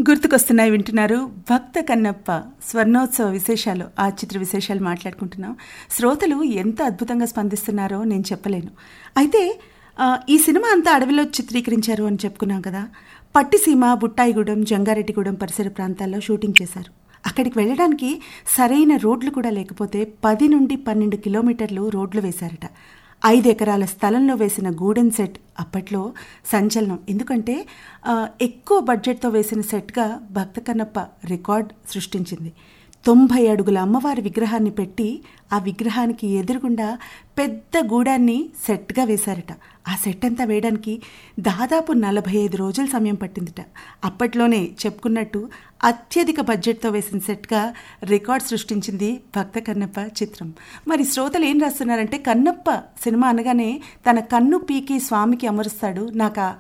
గుర్తుకొస్తున్నాయి వింటున్నారు భక్త కన్నప్ప స్వర్ణోత్సవ విశేషాలు ఆ చిత్ర విశేషాలు మాట్లాడుకుంటున్నాం శ్రోతలు ఎంత అద్భుతంగా స్పందిస్తున్నారో నేను చెప్పలేను అయితే ఆ, ఈ సినిమా అంతా అడవిలో చిత్రీకరించారు అని చెప్పుకున్నాం కదా పట్టిసీమ బుట్టాయిగూడెం జంగారెడ్డిగూడెం పరిసర ప్రాంతాల్లో షూటింగ్ చేశారు అక్కడికి వెళ్ళడానికి సరైన రోడ్లు కూడా లేకపోతే పది నుండి పన్నెండు కిలోమీటర్లు రోడ్లు వేశారట ఐదు ఎకరాల స్థలంలో వేసిన గూడెన్ సెట్ అప్పట్లో సంచలనం ఎందుకంటే ఆ, ఎక్కువ బడ్జెట్తో వేసిన సెట్గా భక్త కన్నప్ప రికార్డ్ సృష్టించింది తొంభై అడుగుల అమ్మవారి విగ్రహాన్ని పెట్టి ఆ విగ్రహానికి ఎదురుగుండా పెద్ద గూడాన్ని సెట్గా వేశారట ఆ సెట్ అంతా వేయడానికి దాదాపు నలభై ఐదు రోజుల సమయం పట్టిందిట అప్పట్లోనే చెప్పుకున్నట్టు అత్యధిక బడ్జెట్తో వేసిన సెట్గా రికార్డ్ సృష్టించింది భక్త కన్నప్ప చిత్రం మరి శ్రోతలు ఏం రాస్తున్నారంటే కన్నప్ప సినిమా అనగానే తన కన్ను పీకి స్వామికి అమరుస్తాడు నాకు ఆ